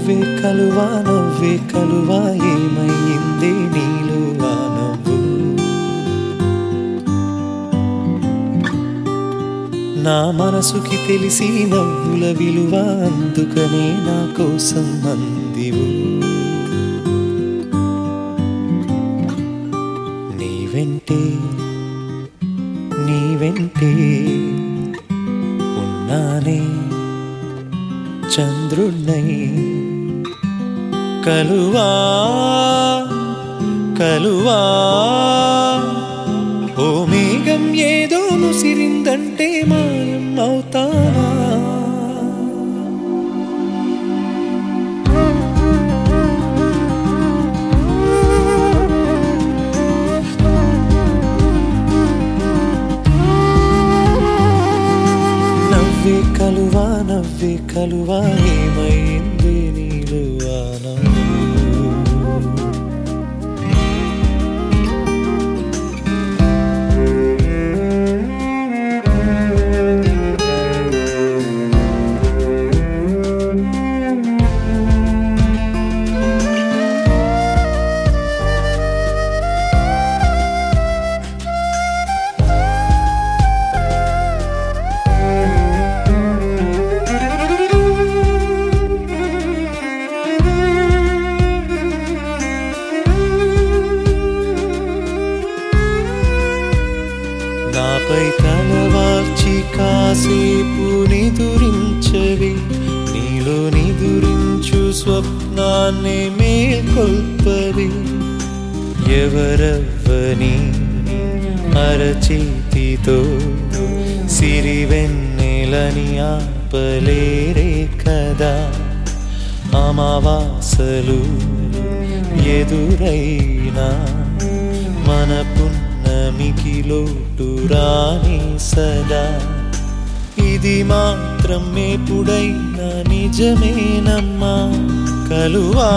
నవ్వే కలువా నవ్వే కలువా ఏమయ్యింది నీలో ఆ నవ్వు నా మనసుకి తెలిసి నవ్వుల విలువ అందుకనే నా కోసం అందివు నీ వెంటే నీ వెంటే ఉన్నానే చంద్రుణ్ణై కలువా కలువా ఓ మేఘం ఏదో ముసిరిందంటే మాయం అవుతానా నవ్వే కలువా నవ్వే కలువా ఏమైంది నీలో ఆ నవ్వు? నాపై తలవార్చి కాసేపు నిదురించవి నీలో నిదురించు స్వప్నాన్ని మేల్కొల్పవి ఎవరవ్వని అరచేతితో సిరివెన్నెలని ఆపలేరే కదా అమావాసలు ఎదురైనా మన పున్నమికి లోటు రాని సదా ఇది మాత్రం ఎప్పుడైనా నిజమేనమ్మా కలువా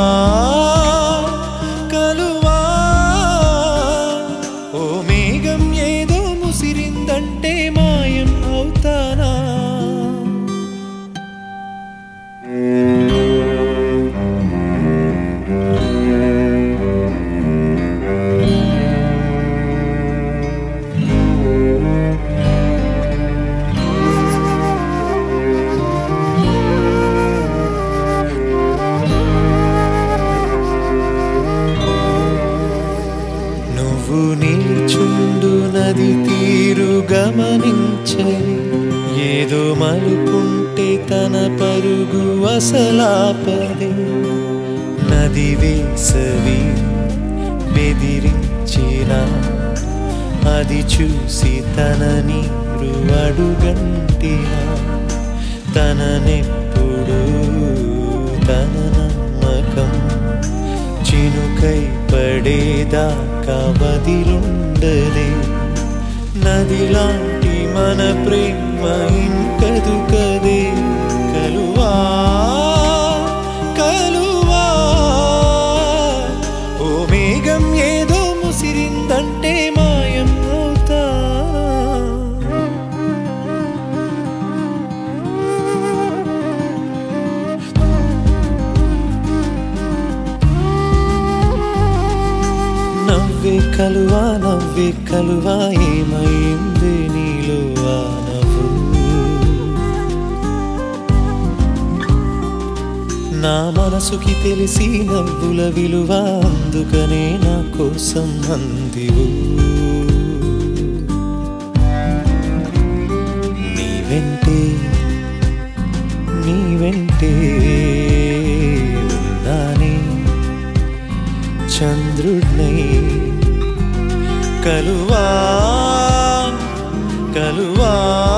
కలువా ఓ మేఘం ఏదో ముసిరిందంటే మాయం అవుతానా నువ్వు నిల్చుండు నది తీరు గమనించని ఏదో మలుపుంటే తన పరుగు అసలాపది నది వేసవి బెదిరించిన అది చూసి తన నీరు అడుగంటిన తననెప్పుడు తన నమ్మకం చినుకై పడేదాకా వదిలుండదే నదిలాంటి మన ప్రేమ ఇంకదు కదే కలువా కలువా ఓ మేఘం ఏదో ముసిరిందంటే మాయం అవుతా నవ్వే కలువా నవ్వే కలువా ఏమైంది నీలో ఆ నవ్వు నా మనసుకి తెలిసి నవ్వుల విలువ అందుకనే నా కోసం అందివు నీ వెంటే నీ వెంటే ఉన్నానే చంద్రుడినై కలువా కలువా